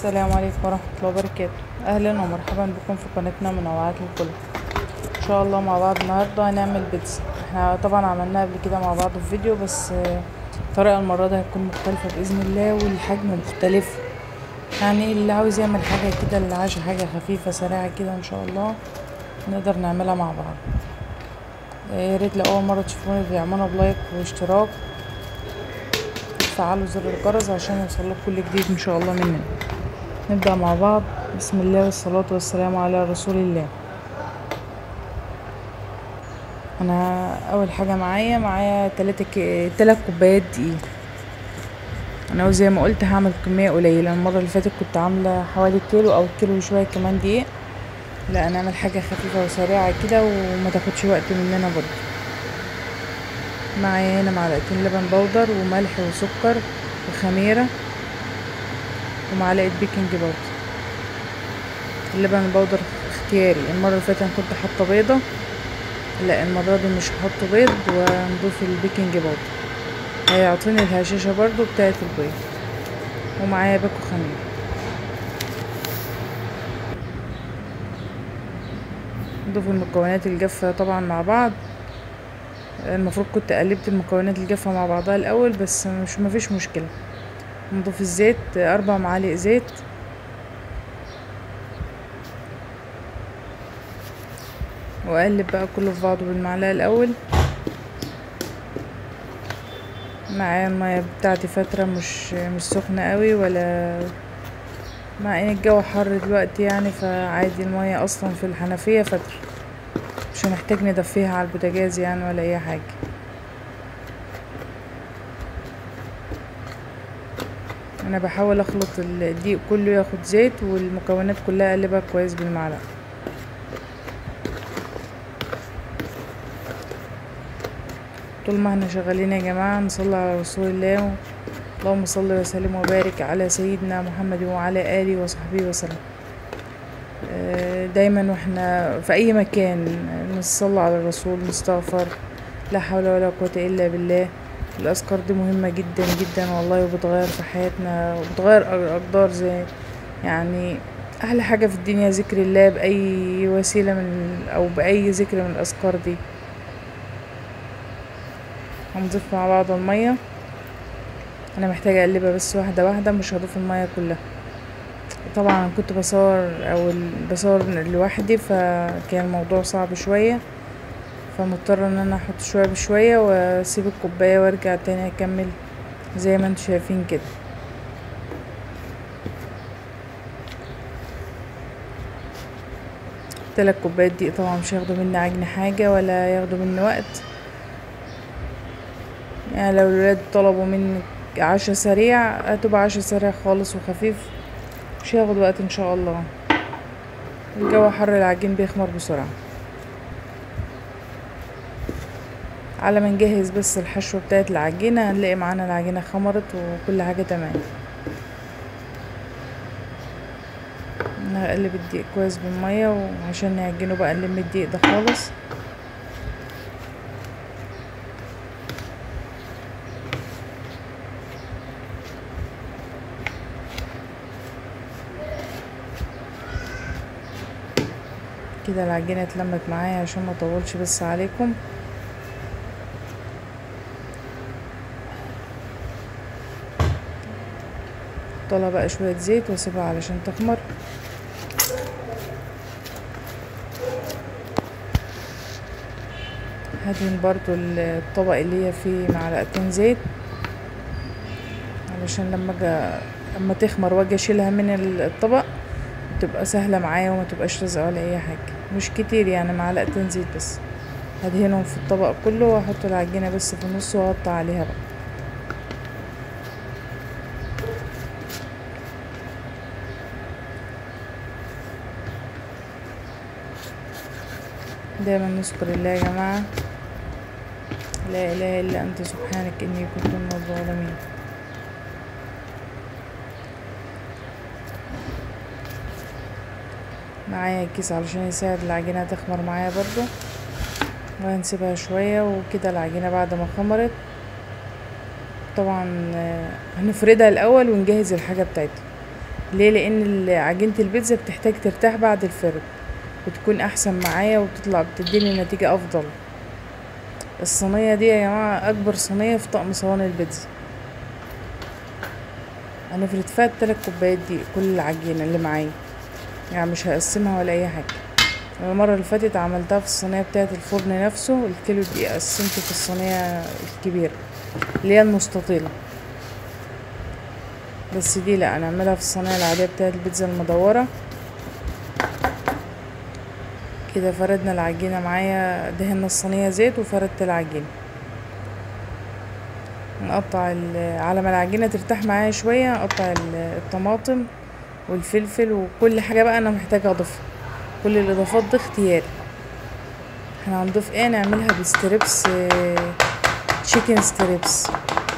السلام عليكم ورحمة الله وبركاته أهلا ومرحبا بكم في قناتنا منوعات الكل إن شاء الله مع بعض النهاردة هنعمل بيتزا احنا طبعا عملناها قبل كده مع بعض في فيديو بس آه، الطريقة المرة دي هتكون مختلفة بإذن الله والحجم مختلف يعني اللي عاوز يعمل حاجة كده اللي عايش حاجة خفيفة سريعة كده إن شاء الله نقدر نعملها مع بعض آه، يا ريت لو أول مرة تشوفوني بيعملونا بلايك واشتراك تفعلوا زر الجرس عشان يوصلك كل جديد ان شاء الله مننا نبدأ مع بعض بسم الله والصلاة والسلام على رسول الله انا اول حاجة معايا معايا تلاتة ك... تلات كوبايات دقيق انا زي ما قلت هعمل كمية قليلة المرة اللي فاتت كنت عاملة حوالي كيلو او كيلو وشوية كمان دقيق لا انا اعمل حاجة خفيفة وسريعة كده وما تاخدش وقت مننا برضه معايا هنا معلقتين لبن بودر وملح وسكر وخميرة ومعلقة بيكنج باودر اللبن البودر اختياري المرة اللي فاتت أنا كنت حاطة بيضة لا المرة دي مش هحط بيض ونضيف البيكنج باودر هيعطيني الهشاشة برضو بتاعت البيض ومعايا باكو خميرة نضيف المكونات الجافة طبعا مع بعض المفروض كنت قلبت المكونات الجافة مع بعضها الأول بس مش مفيش مشكلة نضيف الزيت أربع معالق زيت وأقلب بقى كله في بعضه بالمعلقة الأول معايا المية بتاعتي فترة مش مش سخنة قوي ولا مع ان الجو حر دلوقتي يعني فعادي المية اصلا في الحنفية فترة مش هنحتاج ندفيها على البوتاجاز يعني ولا اي حاجة انا بحاول اخلط الدقيق كله ياخد زيت والمكونات كلها اقلبها كويس بالمعلقة طول ما احنا شغالين يا جماعة نصلي على رسول الله اللهم صل وسلم وبارك على سيدنا محمد وعلى آله وصحبه وسلم دايما واحنا في اي مكان نصلي على الرسول نستغفر لا حول ولا قوة الا بالله الاذكار دي مهمة جدا جدا والله وبتغير في حياتنا وبتغير اقدار زي يعني احلى حاجة في الدنيا ذكر الله باي وسيلة من او باي ذكر من الاذكار دي هنضيف مع بعض المية انا محتاجة اقلبها بس واحدة واحدة مش هضيف المية كلها طبعا كنت بصور او بصور لوحدي فكان الموضوع صعب شوية فمضطرة ان انا احط شوية بشوية واسيب الكوباية وارجع تاني اكمل زي ما انتم شايفين كده تلات كوبايات دقيق طبعا مش هياخدوا مني عجن حاجة ولا ياخدوا مني وقت يعني لو الولاد طلبوا منك عشا سريع هتبقى عشا سريع خالص وخفيف مش هياخد وقت ان شاء الله الجو حر العجين بيخمر بسرعة على ما نجهز بس الحشوة بتاعت العجينة هنلاقي معانا العجينة خمرت وكل حاجة تمام هقلب الدقيق كويس بالمية وعشان نعجنه بقى نلم الدقيق ده خالص كده العجينة اتلمت معايا عشان ما اطولش بس عليكم طلع بقى شوية زيت واسيبها علشان تخمر هدهن برضو الطبق اللي هي فيه معلقتين زيت علشان لما اجي اما تخمر واجي اشيلها من الطبق تبقى سهلة معايا وما تبقاش لازقة ولا اي حاجة مش كتير يعني معلقتين زيت بس هدهنهم في الطبق كله واحط العجينة بس في النص واقطع عليها بقى دايما نذكر الله يا جماعة لا اله الا انت سبحانك اني كنت من الظالمين معايا كيس علشان يساعد العجينة تخمر معايا برضو وهنسيبها شوية وكده العجينة بعد ما خمرت طبعا هنفردها الاول ونجهز الحاجة بتاعتها ليه لان ال- عجينة البيتزا بتحتاج ترتاح بعد الفرد وتكون احسن معايا وتطلع بتديني نتيجة افضل الصينية دي يا جماعة اكبر صينية في طقم صواني البيتزا هنفرد فيها تلات كوبايات دي كل العجينة اللي معايا يعني مش هقسمها ولا اي حاجة أنا المرة اللي فاتت عملتها في الصينية بتاعة الفرن نفسه الكيلو دي قسمته في الصينية الكبيرة اللي هي المستطيلة بس دي لا هنعملها في الصينية العادية بتاعة البيتزا المدورة كده فردنا العجينة معايا دهنا الصينية زيت وفردت العجينة نقطع ال- على ما العجينة ترتاح معايا شوية اقطع ال- الطماطم والفلفل وكل حاجة بقى انا محتاجة اضيفها كل الاضافات دي اختياري احنا هنضيف ايه نعملها بستريبس تشيكن ستريبس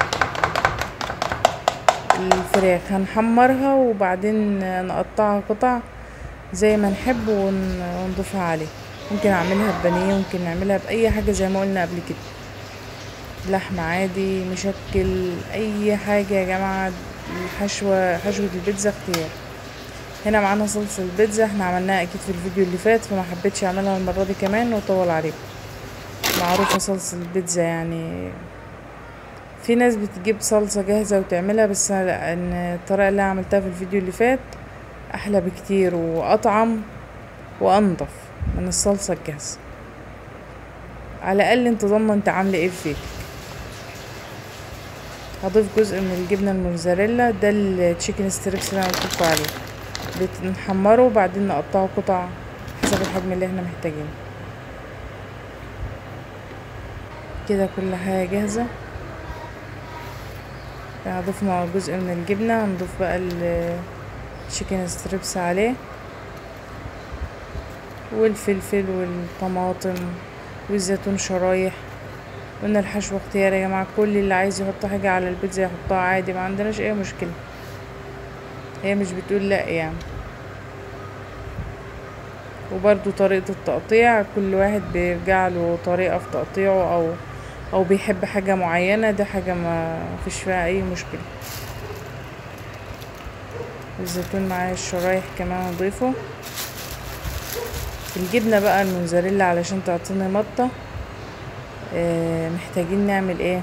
الفراخ هنحمرها وبعدين نقطعها قطع زي ما نحب ون- ونضيفها عليه ممكن اعملها ببانيه ممكن نعملها باي حاجه زي ما قلنا قبل كده لحمة عادي مشكل اي حاجه يا جماعه الحشوه حشوه البيتزا اختيار هنا معانا صلصه البيتزا احنا عملناها اكيد في الفيديو اللي فات فما حبيتش اعملها المره دي كمان واطول عليكم معروفه صلصه البيتزا يعني في ناس بتجيب صلصة جاهزة وتعملها بس أنا لا ان الطريقة اللي أنا عملتها في الفيديو اللي فات احلى بكتير واطعم وانضف من الصلصة الجاهزة على الاقل انت ضامنة انت عاملة ايه في بيتك هضيف جزء من الجبنة الموزاريلا ده التشيكن ستريبس اللي انا قلتلكوا عليه بنحمره وبعدين نقطعه قطع حسب الحجم اللي احنا محتاجينه كده كل حاجة جاهزة ضفنا جزء من الجبنة هنضيف بقى التشيكن ستريبس عليه والفلفل والطماطم والزيتون شرايح قلنا الحشو اختياري يا جماعة كل اللي عايز يحط حاجة على البيتزا يحطها عادي ما عندناش اي مشكلة هي مش بتقول لا يعني وبرضو طريقة التقطيع كل واحد بيرجع له طريقة في تقطيعه او او بيحب حاجة معينة دي حاجة ما فيش فيها اي مشكلة الزيتون معايا الشرايح كمان اضيفه الجبنة بقى الموزاريلا علشان تعطيني مطة اه محتاجين نعمل ايه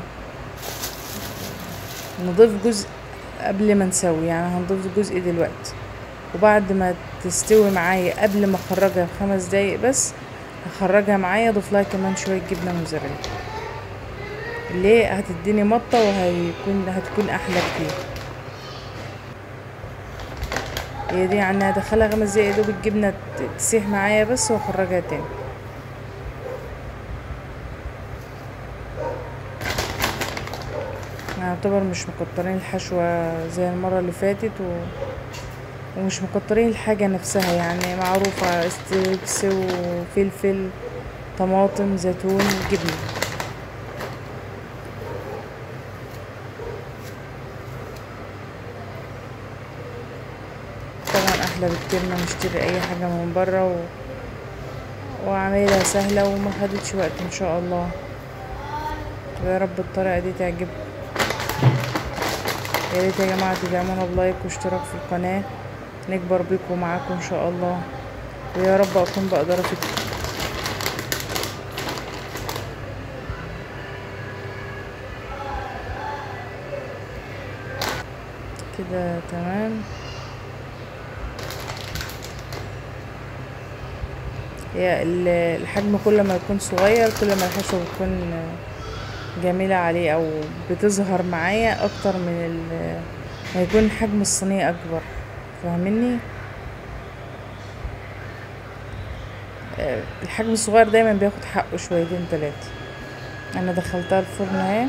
نضيف جزء قبل ما نسوي يعني هنضيف جزء دلوقتي وبعد ما تستوي معايا قبل ما اخرجها بخمس دقايق بس هخرجها معايا اضيف لها كمان شوية جبنة موزاريلا ليه هتديني مطة وهيكون هتكون احلى كتير هي دي يعني هدخلها خمس دقايق دوب الجبنة تسيح معايا بس واخرجها تاني يعتبر مش مكترين الحشوة زي المرة اللي فاتت و... ومش مكترين الحاجة نفسها يعني معروفة ستريبس وفلفل طماطم زيتون جبنة طبعا احلى بكتير ما نشتري اي حاجة من برا و... وعملها سهلة وما خدتش وقت ان شاء الله ويا رب الطريقة دي تعجبكم يا ريت يا جماعة تدعمونا بلايك واشتراك في القناة نكبر بيكم معاكم ان شاء الله ويا رب اكون بقدر افيدكم كده تمام هي الحجم كل ما يكون صغير كل ما الحشوة بتكون جميلة عليه او بتظهر معايا اكتر من ما يكون حجم الصينية اكبر فاهمني الحجم الصغير دايما بياخد حقه شويتين تلاتة انا دخلتها الفرن اهي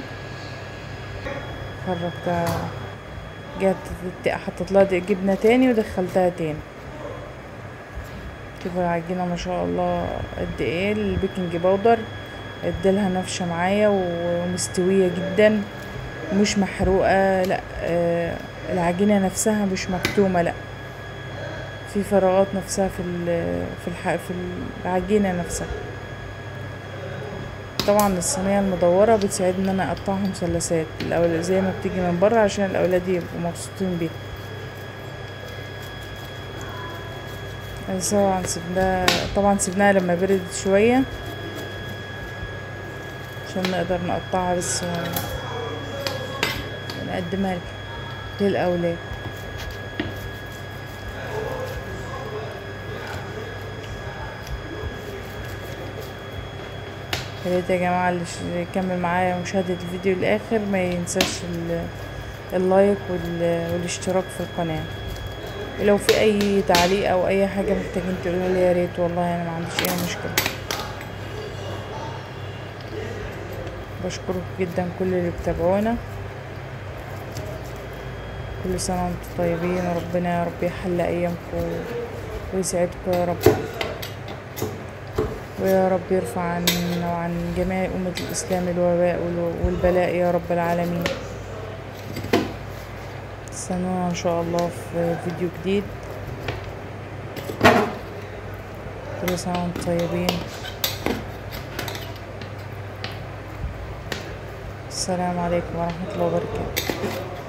خرجتها جت حطيت لها جبنة تاني ودخلتها تاني شوفوا العجينة ما شاء الله قد ايه البيكنج باودر ادالها نفشة معايا ومستوية جدا ومش محروقة لا آه العجينة نفسها مش مكتومة لا في فراغات نفسها في في الح... في العجينة نفسها طبعا الصينية المدورة بتساعدني ان انا اقطعها مثلثات زي ما بتيجي من بره عشان الاولاد يبقوا مبسوطين بيها طبعا سيبناها طبعا سيبناها لما بردت شوية عشان نقدر نقطعها بس ونقدمها لك- للأولاد يا ريت يا جماعة اللي ش- يكمل معايا مشاهدة الفيديو للآخر ما ينساش ال- اللايك وال- والاشتراك في القناة ولو في أي تعليق أو أي حاجة محتاجين تقولها لي يا ريت والله أنا ما عنديش أي مشكلة بشكرك جدا كل اللي بتابعونا كل سنة وانتم طيبين وربنا يا رب يحل أيامكم ويسعدكم يا رب ويا رب يرفع عنا وعن جميع أمة الإسلام الوباء والو- والبلاء يا رب العالمين استنونا إن شاء الله في فيديو جديد كل سنة وانتم طيبين السلام عليكم ورحمة الله وبركاته